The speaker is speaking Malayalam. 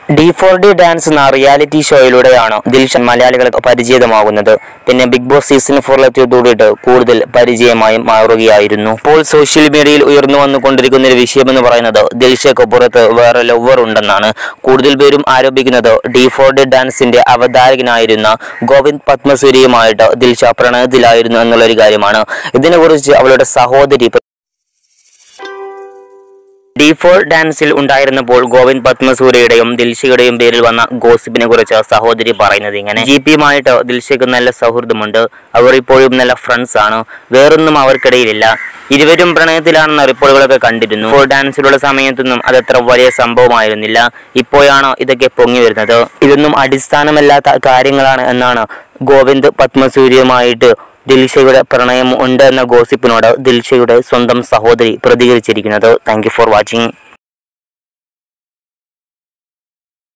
ഡി ഫോർ ഡി ഡാൻസ് എന്ന റിയാലിറ്റി ഷോയിലൂടെയാണ് ദിൽഷ മലയാളികൾക്ക് പരിചിതമാകുന്നത് പിന്നെ ബിഗ് ബോസ് സീസൺ ഫോറിലെത്തിയതോടിയിട്ട് കൂടുതൽ പരിചയമായി മാറുകയായിരുന്നു ഇപ്പോൾ സോഷ്യൽ മീഡിയയിൽ ഉയർന്നു വന്നുകൊണ്ടിരിക്കുന്ന ഒരു വിഷയമെന്ന് പറയുന്നത് ദിൽഷയ്ക്ക് പുറത്ത് വേറെ ലവർ ഉണ്ടെന്നാണ് കൂടുതൽ പേരും ആരോപിക്കുന്നത് ഡി ഫോർ ഡി ഡാൻസിന്റെ അവതാരകനായിരുന്ന ഗോവിന്ദ് പത്മസൂരിയുമായിട്ട് ദിൽഷ പ്രണയത്തിലായിരുന്നു എന്നുള്ളൊരു കാര്യമാണ് ഇതിനെക്കുറിച്ച് അവളുടെ സഹോദരി ഡി ഫോർ ഡാൻസിൽ ഉണ്ടായിരുന്നപ്പോൾ ഗോവിന്ദ് പത്മസൂര്യയുടെയും ദിൽഷയുടെയും പേരിൽ വന്ന ഗോസിപ്പിനെ കുറിച്ച് സഹോദരി പറയുന്നത് ഇങ്ങനെ ജി പിയുമായിട്ട് ദിൽഷയ്ക്ക് നല്ല സൗഹൃദമുണ്ട് അവർ ഇപ്പോഴും നല്ല ഫ്രണ്ട്സ് ആണ് വേറൊന്നും അവർക്കിടയിലില്ല ഇരുവരും പ്രണയത്തിലാണെന്ന റിപ്പോർട്ടുകളൊക്കെ കണ്ടിരുന്നു ഫോർ ഡാൻസിലുള്ള സമയത്തൊന്നും അതത്ര വലിയ സംഭവമായിരുന്നില്ല ഇപ്പോഴാണ് ഇതൊക്കെ പൊങ്ങി വരുന്നത് ഇതൊന്നും അടിസ്ഥാനമല്ലാത്ത കാര്യങ്ങളാണ് എന്നാണ് ഗോവിന്ദ് പത്മസൂര്യയുമായിട്ട് ദിൽഷയുടെ പ്രണയം ഉണ്ട് എന്ന ഗോസിപ്പിനോട് ദിൽഷയുടെ സ്വന്തം സഹോദരി പ്രതികരിച്ചിരിക്കുന്നത് താങ്ക് യു ഫോർ വാച്ചിങ്